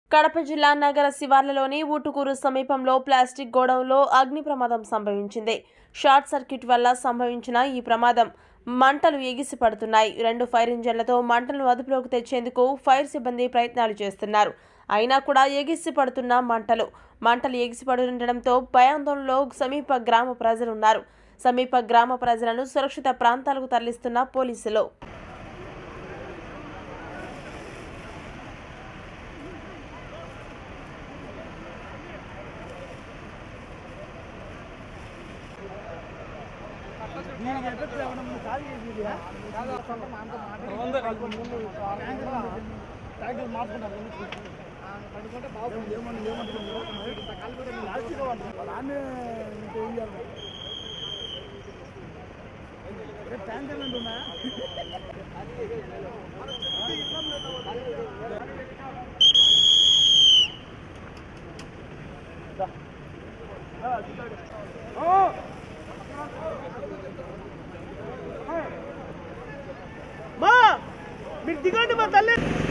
కడప జిల్లా నగర శివార్లలోని ఊటుకూరు సమీపంలో ప్లాస్టిక్ గోడౌన్లో అగ్ని ప్రమాదం సంభవించింది షార్ట్ సర్క్యూట్ వల్ల సంభవించిన ఈ ప్రమాదం మంటలు ఎగిసి పడుతున్నాయి రెండు ఫైర్ ఇంజన్లతో మంటలను అదుపులోకి తెచ్చేందుకు ఫైర్ సిబ్బంది ప్రయత్నాలు చేస్తున్నారు అయినా కూడా ఎగిసి పడుతున్న మంటలు మంటలు ఎగిసి పడుతుండటంతో భయాందోళనలో సమీప గ్రామ ప్రజలున్నారు సమీప గ్రామ ప్రజలను సురక్షిత ప్రాంతాలకు తరలిస్తున్న పోలీసులు మా మీరు దిగండి మా తల్లి